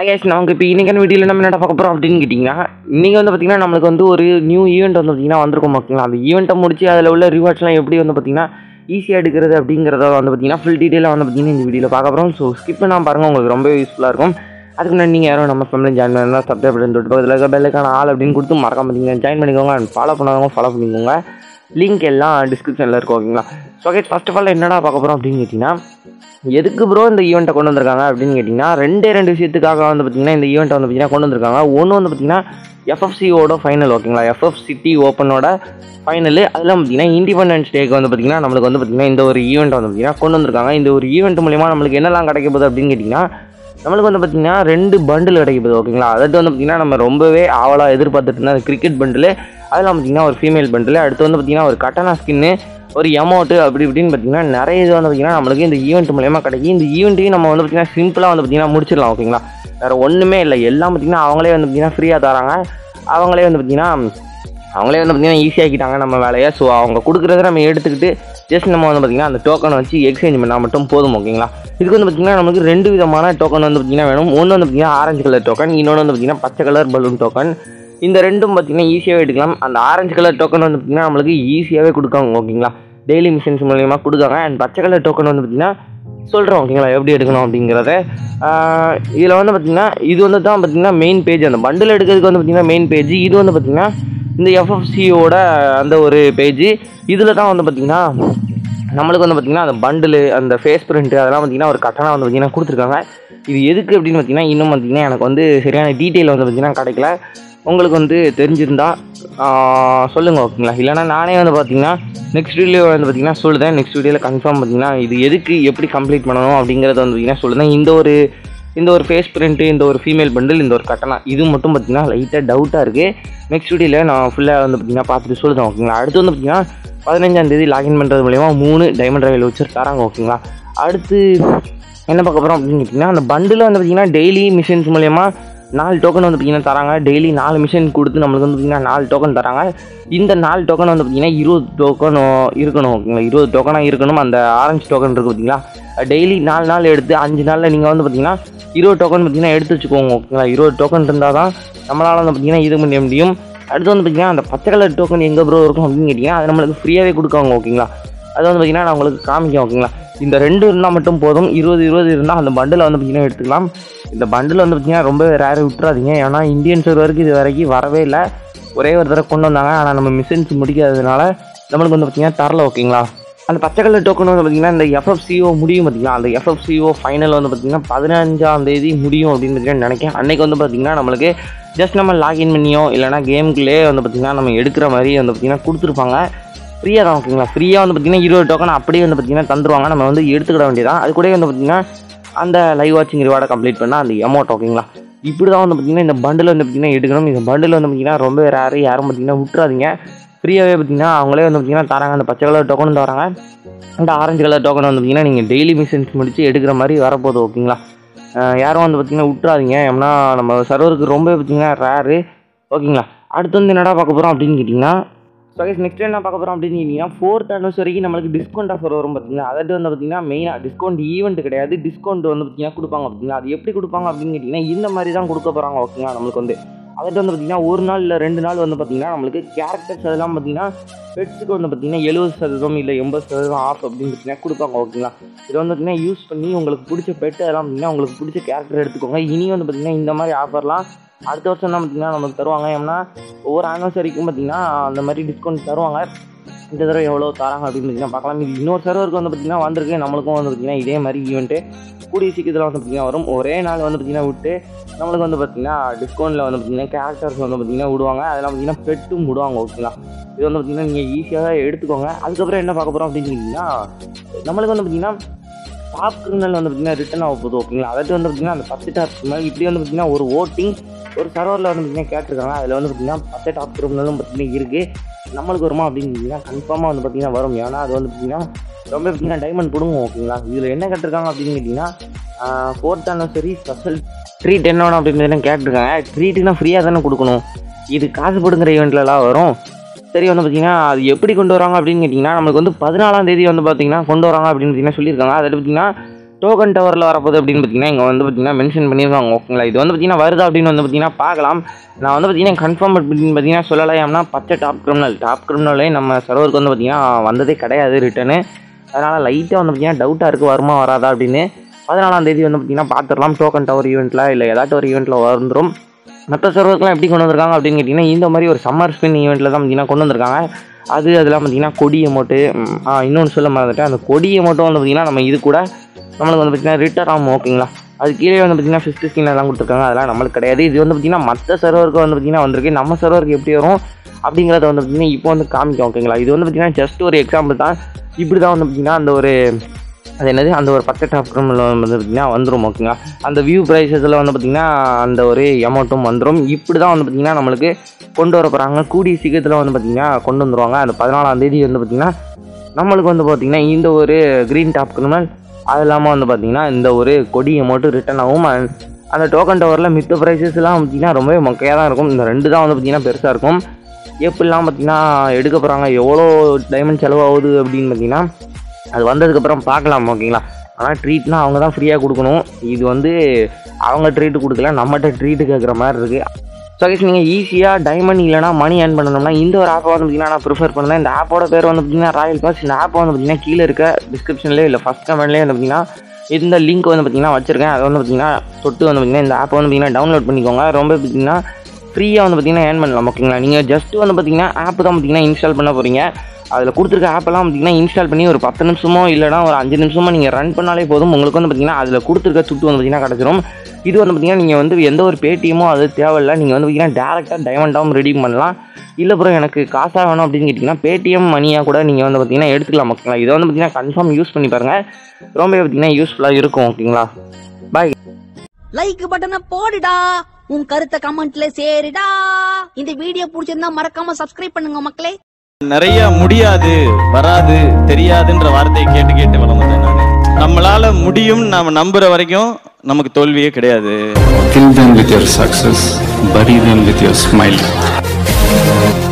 ஐயாஸ் நமக்கு இப்போ இன்றைக்கான வீடியோவில் நம்ம என்ன பார்க்க போகிறோம் அப்படின்னு கேட்டிங்கன்னா இன்றைக்கி வந்து பார்த்திங்கன்னா நம்மளுக்கு வந்து ஒரு நியூ ஈவெண்ட் வந்து பார்த்திங்கன்னா வந்திருக்கும் ஓகேங்களா அந்த ஈவெண்ட்டை முடிச்சு அதில் உள்ள ரிவார்ட்ஸ்லாம் எப்படி வந்து பார்த்திங்கன்னா ஈஸியாக எடுக்கிறது அப்படிங்கிறத வந்து பார்த்திங்கன்னா ஃபுல் டீட்டெயிலாக வந்து பார்த்திங்கன்னா இந்த வீடியோவில் பார்க்க போகிறோம் ஸோ ஸ்கிப் பண்ணாமல் பாருங்கள் உங்களுக்கு ரொம்ப யூஸ்ஃபுல்லாக இருக்கும் அதுக்கு முன்னாடி நீங்கள் யாரும் நம்ம ஃபேமிலி ஜாயின் பண்ணால் சப்ஸ்கிரைப் பண்ணி தொட்டு பக்கத்தில் இருக்க பெல்லுக்கான ஆள் அப்படின்னு கொடுத்து மறக்காம பார்த்தீங்கன்னா ஜாயின் பண்ணிக்கோங்க அண்ட் ஃபாலோ பண்ணாதவங்க ஃபாலோ பண்ணிக்கோங்க லிங்க் எல்லாம் டிஸ்கிரிப்ஷனில் இருக்கும் ஓகேங்களா so okay first of all என்னடா பார்க்க போகிறோம் அப்படின்னு கேட்டிங்கன்னா எதுக்கு ப்ரோ இந்த ஈவெண்ட்டை கொண்டு வந்திருக்காங்க அப்படின்னு கேட்டிங்கன்னா ரெண்டே ரெண்டு விஷயத்துக்காக வந்து பார்த்திங்கன்னா இந்த ஈவெண்ட்டை வந்து பார்த்திங்கன்னா கொண்டு வந்திருக்காங்க ஒன்று வந்து பார்த்திங்கன்னா எஃப்எஃப்சியோட ஃபைனல் ஓகேங்களா எஃப்எஃப் சிட்டி ஓப்பனோட ஃபைனலு அதெல்லாம் பார்த்திங்கன்னா இண்டிபெண்டன்ஸ் டேக்கு வந்து பார்த்திங்கன்னா நம்மளுக்கு வந்து பார்த்திங்கன்னா இந்த ஒரு ஈவெண்ட் வந்து பார்த்திங்கன்னா கொண்டு வந்திருக்காங்க இந்த ஒரு ஈவெண்ட் மூலிமா நம்மளுக்கு என்னெல்லாம் கிடைக்க போகுது அப்படின்னு கேட்டிங்கன்னா நம்மளுக்கு வந்து பார்த்திங்கன்னா ரெண்டு பண்டில் கிடைக்க போகுது ஓகேங்களா அதாவது வந்து பார்த்திங்கன்னா நம்ம ரொம்பவே ஆவலாக எதிர்பார்த்துட்டு இருந்த அந்த கிரிக்கெட் பண்டில் அதெல்லாம் பார்த்திங்கன்னா ஒரு ஃபீமேல் பண்டில் அடுத்து வந்து பார்த்திங்கன்னா ஒரு கட்டனா ஸ்கின்னு ஒரு எமௌண்ட்டு அப்படி இப்படின்னு பார்த்தீங்கன்னா நிறைய இது வந்து பார்த்திங்கன்னா நம்மளுக்கு இந்த ஈவெண்ட் மூலயமா கிடைக்கும் இந்த ஈவெண்ட்டையும் நம்ம வந்து பார்த்திங்கன்னா சிம்பிளாக வந்து பார்த்திங்கன்னா முடிச்சிடலாம் ஓகேங்களா வேறு ஒன்றுமே இல்லை எல்லாம் பார்த்திங்கன்னா அவங்களே வந்து பார்த்திங்கன்னா ஃப்ரீயாக தராங்க அவங்களே வந்து பார்த்திங்கன்னா அவங்களே வந்து பார்த்திங்கன்னா ஈஸியாக்கிட்டாங்க நம்ம வேலையை ஸோ அவங்க கொடுக்குறத நம்ம எடுத்துக்கிட்டு ஜஸ்ட் நம்ம வந்து பார்த்திங்கன்னா அந்த டோக்கனை வச்சு எக்ஸ்சேஞ்ச் பண்ணால் மட்டும் போதும் ஓகேங்களா இதுக்கு வந்து பார்த்திங்கன்னா நமக்கு ரெண்டு விதமான டோக்கன் வந்து பார்த்திங்கன்னா வேணும் ஒன்று வந்து பார்த்திங்கன்னா ஆரஞ்சு கலர் டோக்கன் இன்னொன்று வந்து பார்த்திங்கன்னா பச்சை கலர் பலூன் டோக்கன் இந்த ரெண்டும் பார்த்திங்கன்னா ஈஸியாகவே எடுக்கலாம் அந்த ஆரஞ்சு கலர் டோக்கன் வந்து பார்த்திங்கன்னா நம்மளுக்கு ஈஸியாகவே கொடுக்காங்க ஓகேங்களா டெய்லி மிஷின்ஸ் மூலியமாக கொடுக்காங்க அண்ட் பச்சை கலர் டோக்கன் வந்து பார்த்திங்கன்னா சொல்கிறோம் ஓகேங்களா எப்படி எடுக்கணும் அப்படிங்கிறத இதில் வந்து பார்த்திங்கன்னா இது வந்து தான் பார்த்திங்கன்னா மெயின் பேஜ் அந்த பண்டில் எடுக்கிறதுக்கு வந்து பார்த்திங்கன்னா மெயின் பேஜ் இது வந்து பார்த்திங்கன்னா இந்த எஃப்எஃப்சியோட அந்த ஒரு பேஜ் இதில் தான் வந்து பார்த்திங்கன்னா நம்மளுக்கு வந்து பார்த்திங்கன்னா அந்த பண்டிலு அந்த ஃபேஸ் பிரிண்ட்டு அதெல்லாம் பார்த்திங்கன்னா ஒரு கட்டணம் வந்து பார்த்திங்கன்னா கொடுத்துருக்காங்க இது எதுக்கு அப்படின்னு பார்த்திங்கன்னா இன்னும் பார்த்திங்கன்னா எனக்கு வந்து சரியான டீட்டெயில் வந்து பார்த்திங்கன்னா கிடைக்கல உங்களுக்கு வந்து தெரிஞ்சிருந்தா சொல்லுங்கள் ஓகேங்களா இல்லைனா நானே வந்து பார்த்திங்கன்னா நெக்ஸ்ட் வீடியோ வந்து பார்த்திங்கன்னா சொல்லுதேன் நெக்ஸ்ட் வீடியோவில் கன்ஃபார்ம் பார்த்திங்கன்னா இது எதுக்கு எப்படி கம்ப்ளீட் பண்ணணும் அப்படிங்கிறத வந்து பார்த்திங்கன்னா சொல்லுதேன் இந்த ஒரு இந்த ஒரு ஃபேஸ் பிரிண்ட்டு இந்த ஒரு ஃபீமேல் பண்டில் இந்த ஒரு கட்டணம் இது மட்டும் பார்த்திங்கன்னா லைட்டாக டவுட்டாக இருக்குது நெக்ஸ்ட் வீடியோவில் நான் ஃபுல்லாக வந்து பார்த்திங்கன்னா பார்த்துட்டு சொல்லுதேன் ஓகேங்களா அடுத்து வந்து பார்த்திங்கன்னா பதினஞ்சாந்தேதி லாகின் பண்ணுறது மூலயமா மூணு டைமண்ட் ரயில் வச்சு தராங்க ஓகேங்களா அடுத்து என்ன பார்க்க போகிறோம் அப்படின்னு கேட்டிங்கன்னா அந்த பண்டில் வந்து பார்த்திங்கன்னா டெய்லி மிஷின்ஸ் மூலயமா நாலு டோக்கன் வந்து பார்த்திங்கன்னா தராங்க டெய்லி நாலு மிஷின் கொடுத்து நம்மளுக்கு வந்து பார்த்திங்கன்னா நாலு டோக்கன் தராங்க இந்த நாலு டோக்கன் வந்து பார்த்திங்கன்னா இருபது டோக்கன் இருக்கணும் ஓகேங்களா இருபது டோக்கனாக இருக்கணும் அந்த ஆரஞ்சு டோக்கன் இருக்குது பார்த்தீங்களா டெய்லி நாலு நாள் எடுத்து அஞ்சு நாளில் நீங்கள் வந்து பார்த்திங்கன்னா இருபது டோக்கன் பார்த்திங்கன்னா எடுத்து வச்சுக்கோங்க ஓகேங்களா இருபது டோக்கன் இருந்தால் தான் நம்மளால் வந்து பார்த்திங்கன்னா இது பண்ண முடியும் அடுத்து வந்து பார்த்திங்கன்னா அந்த பச்சை கலர் டோக்கன் எங்கே ப்ரோ இருக்கும் அப்படின்னு கேட்டிங்கன்னா அது நம்மளுக்கு ஃப்ரீயாகவே கொடுக்காங்க ஓகேங்களா அது வந்து பார்த்திங்கன்னா நான் உங்களுக்கு காமிக்கும் ஓகேங்களா இந்த ரெண்டு இருந்தால் மட்டும் போதும் இருபது இருபது இருந்தால் அந்த பண்டில் வந்து பார்த்திங்கன்னா எடுத்துக்கலாம் இந்த பண்டில் வந்து பார்த்திங்கன்னா ரொம்ப ரேர் விட்டுறாதீங்க ஏன்னா இந்தியன் சர்வருக்கு இது வரைக்கும் வரவே இல்லை ஒரே ஒரு தடவை கொண்டு வந்தாங்க ஆனால் நம்ம மிஷின்ஸ் முடிக்காததுனால நம்மளுக்கு வந்து பார்த்திங்கன்னா தரல ஓகேங்களா அந்த பச்சை கலர் டோக்கன் வந்து பார்த்திங்கன்னா இந்த எஃப்எஃப்சிஓ முடியும் பார்த்திங்களா அந்த எஃப்எஃப்சிஓ ஃபைனல் வந்து பார்த்திங்கன்னா பதினஞ்சாம் தேதி முடியும் அப்படின்னு பார்த்தீங்கன்னா நினைக்கிறேன் அன்றைக்கி வந்து பார்த்திங்கன்னா நம்மளுக்கு ஜஸ்ட் நம்ம லாகின் பண்ணியோ இல்லைனா கேமுக்குள்ளே வந்து பார்த்திங்கன்னா நம்ம எடுக்கிற மாதிரி வந்து பார்த்திங்கன்னா கொடுத்துருப்பாங்க ஃப்ரீயாக தான் ஓகேங்களா ஃப்ரீயாக வந்து பார்த்திங்கன்னா இருபது டோக்கன் அப்படியே வந்து பார்த்திங்கன்னா தந்துருவாங்க நம்ம வந்து எடுத்துக்கிட வேண்டியதான் அது கூட வந்து பார்த்திங்கன்னா அந்த லைவ் வாட்சிங் ரிவார்டை கம்ப்ளீட் பண்ணால் அந்த அமௌண்ட் ஓகேங்களா இப்படி தான் வந்து பார்த்திங்கன்னா இந்த பண்டில் வந்து பார்த்திங்கன்னா எடுக்கணும் இந்த பண்டில் வந்து பார்த்திங்கன்னா ரொம்ப ரேரு யாரும் பார்த்திங்கன்னா விட்டுறாதீங்க ஃப்ரீயாகவே பார்த்திங்கன்னா அவங்களே வந்து பார்த்திங்கன்னா தராங்க அந்த பச்சை கலர் டோக்கனும் தராங்க அந்த ஆரஞ்சு கலர் டோக்கன் வந்து பார்த்திங்கன்னா நீங்கள் டெய்லி மிஷின்ஸ் முடித்து எடுக்கிற மாதிரி வரப்போகுது ஓகேங்களா யாரும் வந்து பார்த்திங்கன்னா விட்டுறாதீங்க ஏன்னா நம்ம சர்வருக்கு ரொம்ப பார்த்திங்கன்னா ரேரு ஓகேங்களா அடுத்து வந்து என்னடா பார்க்க போகிறோம் அப்படின்னு கேட்டிங்கன்னா ஸோ கைஸ் நெக்ஸ்ட் என்ன பார்க்க போகிறோம் அப்படின்னு கேட்டிங்கன்னா ஃபோர்த் அனிவர்சரிக்கு நம்மளுக்கு டிஸ்கவுண்ட் ஆஃபர் வரும் பார்த்தீங்கன்னா அதாவது வந்து பார்த்திங்கன்னா மெயினாக டிஸ்கவுண்ட் ஈவெண்ட் கிடையாது டிஸ்கவுண்ட் வந்து பார்த்திங்கன்னா கொடுப்பாங்க பார்த்தீங்களா அது எப்படி கொடுப்பாங்க அப்படின்னு கேட்டிங்கன்னா இந்த மாதிரி தான் கொடுக்க போகிறாங்க ஓகேங்களா நம்மளுக்கு வந்து அதாவது வந்து பார்த்திங்கன்னா ஒரு நாள் இல்லை ரெண்டு நாள் வந்து பார்த்திங்கன்னா நம்மளுக்கு கேரக்டர்ஸ் அதெல்லாம் பார்த்திங்கன்னா பெட்ஸுக்கு வந்து பார்த்திங்கன்னா எழுபது சதவீதம் இல்லை எண்பது சதவீதம் ஆஃப் அப்படின்னு பார்த்தீங்கன்னா கொடுப்பாங்க ஓகேங்களா இதை வந்து பார்த்திங்கன்னா யூஸ் பண்ணி உங்களுக்கு பிடிச்ச பெட்டு அதெல்லாம் பார்த்திங்கன்னா உங்களுக்கு பிடிச்ச கேரக்டர் எடுத்துக்கோங்க இனி வந்து பார்த்திங்கன்னா இந்த மாதிரி ஆஃபர்லாம் அடுத்த வருஷம் தான் பார்த்திங்கன்னா நமக்கு தருவாங்க ஏன்னா ஒவ்வொரு ஆனிவர்சரிக்கும் பார்த்திங்கன்னா அந்த மாதிரி டிஸ்கவுண்ட் தருவாங்க இந்த தடவை எவ்வளோ தராங்க அப்படின்னு பார்த்தீங்கன்னா பார்க்கலாம் இது இன்னொரு சர்வருக்கு வந்து பார்த்திங்கன்னா வந்திருக்கு நம்மளுக்கும் வந்து பார்த்திங்கன்னா இதே மாதிரி ஈவெண்ட்டு கூடிய சீக்கிரத்தில் வந்து பார்த்திங்கன்னா வரும் ஒரே நாள் வந்து பார்த்திங்கன்னா விட்டு நம்மளுக்கு வந்து பார்த்திங்கன்னா டிஸ்கவுண்ட்டில் வந்து பார்த்திங்கன்னா கேரக்டர்ஸ் வந்து பார்த்திங்கன்னா விடுவாங்க அதெல்லாம் பார்த்திங்கன்னா பெட்டும் விடுவாங்க ஓகேங்களா இது வந்து பார்த்திங்கன்னா நீங்கள் ஈஸியாக எடுத்துக்கோங்க அதுக்கப்புறம் என்ன பார்க்க போகிறோம் அப்படின்னு கேட்டிங்கன்னா நம்மளுக்கு வந்து பார்த்திங்கன்னா டாப் கிரிமினல் வந்து பார்த்திங்கன்னா ரிட்டன் ஆக போகுது ஓகேங்களா அதாவது வந்து பார்த்திங்கன்னா அந்த பத்து டாப் கிரிமினல் இப்படி வந்து பார்த்திங்கன்னா ஒரு ஓட்டிங் ஒரு சர்வரில் வந்து பார்த்திங்கன்னா கேட்டிருக்காங்க அதில் வந்து பார்த்திங்கன்னா பத்து டாப் கிரிமினலும் பார்த்திங்கன்னா இருக்குது நம்மளுக்கு வருமா அப்படின்னு கேட்டிங்கன்னா கன்ஃபார்மாக வந்து பார்த்திங்கன்னா வரும் ஏன்னா அது வந்து பார்த்திங்கன்னா ரொம்ப பார்த்திங்கன்னா டைமண்ட் கொடுங்க ஓகேங்களா இதில் என்ன கேட்டிருக்காங்க அப்படின்னு கேட்டிங்கன்னா ஃபோர்த் ஆனிவர்சரி ஸ்பெஷல் ட்ரீட் என்ன வேணும் அப்படின்னு கேட்டிருக்காங்க ட்ரீட்டுனா ஃப்ரீயாக தானே கொடுக்கணும் இது காசு போடுங்கிற ஈவெண்ட்லலாம் வரும் சரி வந்து பார்த்தீங்கன்னா அது எப்படி கொண்டு வராங்க அப்படின்னு கேட்டிங்கன்னா நம்மளுக்கு வந்து பதினாலாம் தேதி வந்து பார்த்தீங்கன்னா கொண்டு வராங்க அப்படின்னு பார்த்தீங்கன்னா சொல்லியிருக்காங்க அதில் பார்த்தீங்கன்னா டோக்கன் டவரில் வரப்போகுது அப்படின்னு பார்த்தீங்கன்னா இங்கே வந்து பார்த்தீங்கன்னா மென்ஷன் பண்ணியிருக்காங்க ஓகேங்களா இது வந்து பார்த்தீங்கன்னா வருதா அப்படின்னு வந்து பார்த்தீங்கன்னா பார்க்கலாம் நான் வந்து பார்த்தீங்கன்னா கன்ஃபார்ம் அப்படின்னு பார்த்தீங்கன்னா சொல்லலை ஏன்னா பச்சை டாப் கிரிமினல் டாப் கிரிமினலே நம்ம சர்வருக்கு வந்து பார்த்தீங்கன்னா வந்ததே கிடையாது ரிட்டனு அதனால் லைட்டாக வந்து பார்த்தீங்கன்னா டவுட்டாக இருக்குது வருமா வராதா அப்படின்னு பதினாலாம் தேதி வந்து பார்த்தீங்கன்னா பார்த்துடலாம் டோக்கன் டவர் ஈவெண்ட்டில் இல்லை ஏதாச்சும் ஒரு ஈவெண்ட்டில் வந்துடும் மற்ற சர்வருக்குலாம் எப்படி கொண்டு வந்திருக்காங்க அப்படின்னு கேட்டிங்கன்னா இந்த மாதிரி ஒரு சம்மர் ஸ்பின் ஈவெண்ட்டில் தான் பார்த்தீங்கன்னா கொண்டு வந்திருக்காங்க அது அதெல்லாம் பார்த்தீங்கன்னா கொடி அமௌண்ட்டு இன்னொன்று சொல்ல மறந்துட்டேன் அந்த கொடி அமௌண்ட்டும் வந்து பார்த்தீங்கன்னா நம்ம இது கூட நம்மளுக்கு வந்து பார்த்தீங்கன்னா ரிட்டர் ஆகும் ஓகேங்களா அது கீழே வந்து பார்த்தீங்கன்னா ஃபிஃப்த் ஸ்கின் எல்லாம் கொடுத்துருக்காங்க அதெல்லாம் நம்மளுக்கு கிடையாது இது வந்து பார்த்தீங்கன்னா மற்ற சர்வருக்கு வந்து பார்த்தீங்கன்னா வந்திருக்கு நம்ம சர்வருக்கு எப்படி வரும் அப்படிங்கிறத வந்து பார்த்தீங்கன்னா இப்போ வந்து காமிக்கும் ஓகேங்களா இது வந்து பார்த்தீங்கன்னா ஜஸ்ட் ஒரு எக்ஸாம்பிள் தான் இப்படி தான் வந்து பார்த்தீங்கன்னா அந்த ஒரு அது என்னது அந்த ஒரு பச்சை டாப் வந்து பார்த்திங்கன்னா வந்துடும் ஓகேங்களா அந்த வியூ ப்ரைஸஸில் வந்து பார்த்திங்கன்னா அந்த ஒரு அமௌண்ட்டும் வந்துடும் இப்படி தான் வந்து பார்த்திங்கன்னா நம்மளுக்கு கொண்டு வர போகிறாங்க கூடிய சீக்கிரத்தில் வந்து பார்த்திங்கன்னா கொண்டு வந்துருவாங்க அந்த பதினாலாம் தேதி வந்து பார்த்திங்கன்னா நம்மளுக்கு வந்து பார்த்திங்கன்னா இந்த ஒரு க்ரீன் டாப் கிரிமினல் அது இல்லாமல் வந்து பார்த்திங்கன்னா இந்த ஒரு கொடி அமௌண்ட்டு ரிட்டர்ன் ஆகும் and அந்த டோக்கன் டவரில் மித்த ப்ரைஸஸ்லாம் பார்த்திங்கன்னா ரொம்பவே மொக்கையாக தான் இருக்கும் இந்த ரெண்டு தான் வந்து பார்த்திங்கன்னா பெருசாக இருக்கும் எப்படிலாம் பார்த்திங்கன்னா எடுக்க போகிறாங்க எவ்வளோ டைமண்ட் செலவாகுது அப்படின்னு பார்த்திங்கன்னா அது வந்ததுக்கப்புறம் பார்க்கலாம் ஓகேங்களா ஆனால் ட்ரீட்னா அவங்க தான் ஃப்ரீயாக கொடுக்கணும் இது வந்து அவங்க ட்ரீட் கொடுக்கல நம்மகிட்ட ட்ரீட்டு கேட்குற மாதிரி இருக்குது ஸோ கேஸ் நீங்கள் ஈஸியாக டைமண்ட் இல்லைனா மணி ஏர்ன் பண்ணணும்னா இந்த ஒரு ஆப்பை வந்து பார்த்தீங்கன்னா நான் ப்ரிஃபர் பண்ணுறேன் இந்த ஆப்போட பேர் வந்து பார்த்தீங்கன்னா ராயல் பாஸ் இந்த ஆப் வந்து பார்த்தீங்கன்னா கீழே இருக்க டிஸ்கிரிப்ஷன்லேயே இல்லை ஃபஸ்ட் கமெண்ட்லேயே வந்து பார்த்தீங்கன்னா இந்த லிங்க் வந்து பார்த்தீங்கன்னா வச்சிருக்கேன் அதை வந்து பார்த்தீங்கன்னா தொட்டு வந்து பார்த்தீங்கன்னா இந்த ஆப்பை வந்து பார்த்தீங்கன்னா டவுன்லோட் பண்ணிக்கோங்க ரொம்ப பார்த்தீங்கன்னா ஃப்ரீயாக வந்து பார்த்தீங்கன்னா ஏர்ன் பண்ணலாம் ஓகேங்களா நீங்கள் ஜஸ்ட் வந்து பார்த்தீங்கன்னா ஆப் தான் பார்த்தீங்கன்னா இன்ஸ்டால் பண்ண போகிறீங்க அதில் கொடுத்துருக்க ஆப்பெல்லாம் பார்த்தீங்கன்னா இன்ஸ்டால் பண்ணி ஒரு பத்து நிமிஷமோ இல்லைனா ஒரு அஞ்சு நிமிஷமோ நீங்கள் ரன் பண்ணாலே போதும் உங்களுக்கு வந்து பார்த்தீங்கன்னா அதில் கொடுத்துருக்க துட்டு வந்து பார்த்தீங்கன்னா கிடச்சிரும் இது வந்து பார்த்தீங்கன்னா நீங்கள் வந்து எந்த ஒரு பேடிஎம்மோ அது தேவையில்லை நீங்கள் வந்து பார்த்தீங்கன்னா டேரெக்டாக டைமண்டாகவும் ரெடீம் பண்ணலாம் இல்லை ப்ரோ எனக்கு காசாக வேணும் அப்படின்னு கேட்டிங்கன்னா பேடிஎம் மணியாக கூட நீங்கள் வந்து பார்த்தீங்கன்னா எடுத்துக்கலாம் ஓகேங்களா இதை வந்து பார்த்தீங்கன்னா கன்ஃபார்ம் யூஸ் பண்ணி பாருங்கள் ரொம்ப பார்த்தீங்கன்னா யூஸ்ஃபுல்லாக இருக்கும் ஓகேங்களா பாய் லைக் பட்டனை போடுடா உன் கருத்தை கமெண்ட்ல சேருடா இந்த வீடியோ பிடிச்சிருந்தா மறக்காம சப்ஸ்கிரைப் பண்ணுங்க மக்களே நிறைய முடியாது வராது தெரியாதுன்ற வார்த்தையை கேட்டு கேட்டு வளர்ந்தேன் நான் நம்மளால முடியும் நாம நம்புற வரைக்கும் நமக்கு தோல்வியே கிடையாது Kill them with your success, bury them with your smile.